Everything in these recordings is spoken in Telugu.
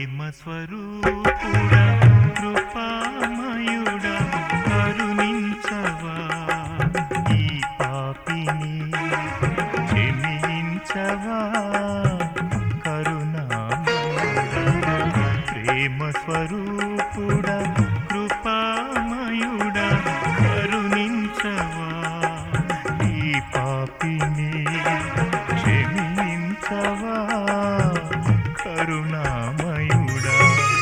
ప్రేమ స్వరూపుడా కృపామయుడా కరుణించవా ఈ పాపిని క్షమించవా కరుణామయుడా ప్రేమ స్వరూపుడా కృపామయుడా కరుణించవా ఈ పాపిని క్షమించవా కరుణామయుడా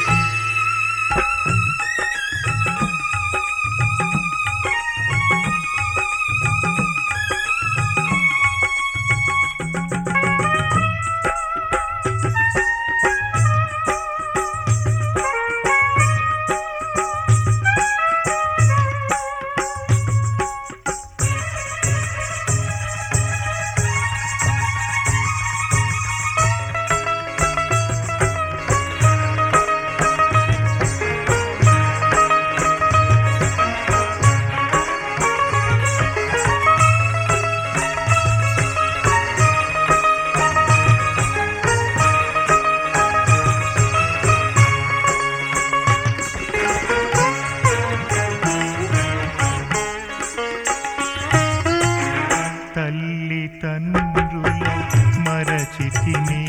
తల్లి తండ్రుల మరచితిని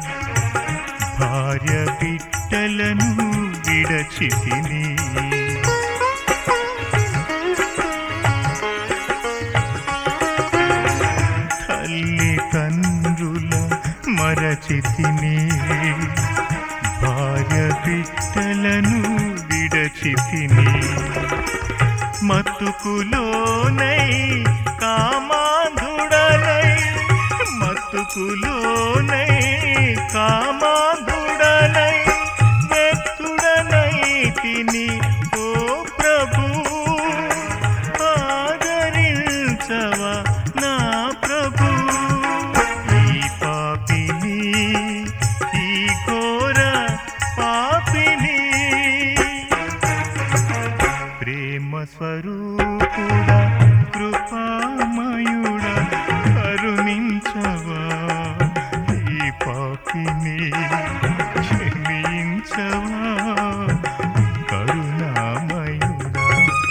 భార్య బిడ్డలను విడచితిని తల్లి తండ్రుల మరచితిని భార్య బిడ్డలను విడచితిని మత్తుకులోనై కామాంధుడనై మత్తుకులోనై కామాంధుడనై వ్యక్తుడనై తిని ఓ ప్రభు ఆదరించవా నా ప్రభు ఈ పాపిని ఈ ఘోర పాపిని ప్రేమ స్వరూపుడా కృపామయుడా కరుణించవా ఈ పాపిని క్షమించవా కరుణామయుడా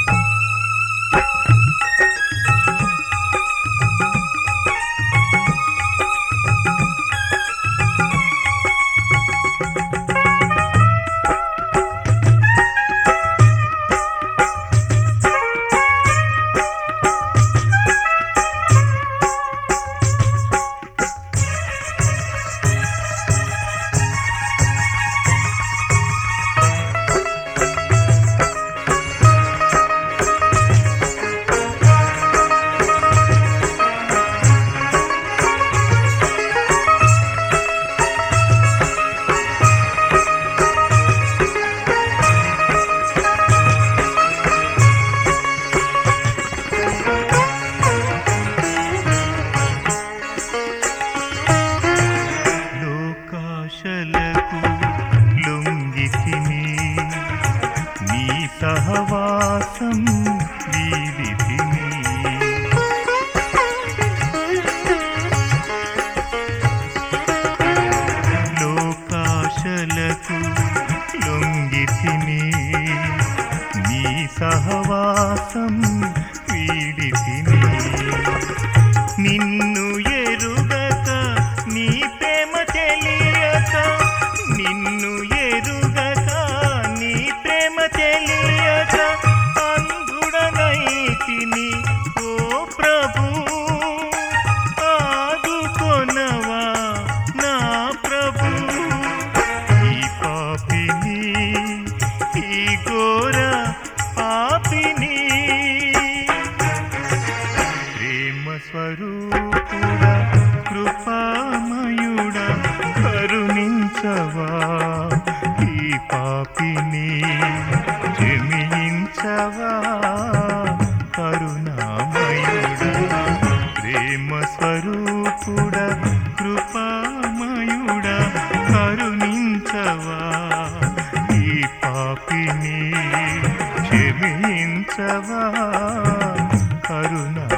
లోకాశలకు లొంగితిని నీ సహవాసం వీడితిని లోకాశలకు లొంగితిని నీ సహవాసం వీడితిని నిన్ను ఎరుగక నీ ప్రేమ తెలియక నిన్ను ఎరుగక నీ ప్రేమ తెలియక అంధుడనైతిని ఓ ప్రభు ఆదుకొనవా నా ప్రభు ఈ పాపిని ఈ ఘోర పాపిని ప్రేమ స్వరూపుడా కృపామయుడా కరుణించవా ఈ పాపిని జమించవా కరుణామయుడా ప్రేమ స్వరూపుడా కృపామయుడా కరుణించవా ఈ పాపిని క్షమించవా కరుణా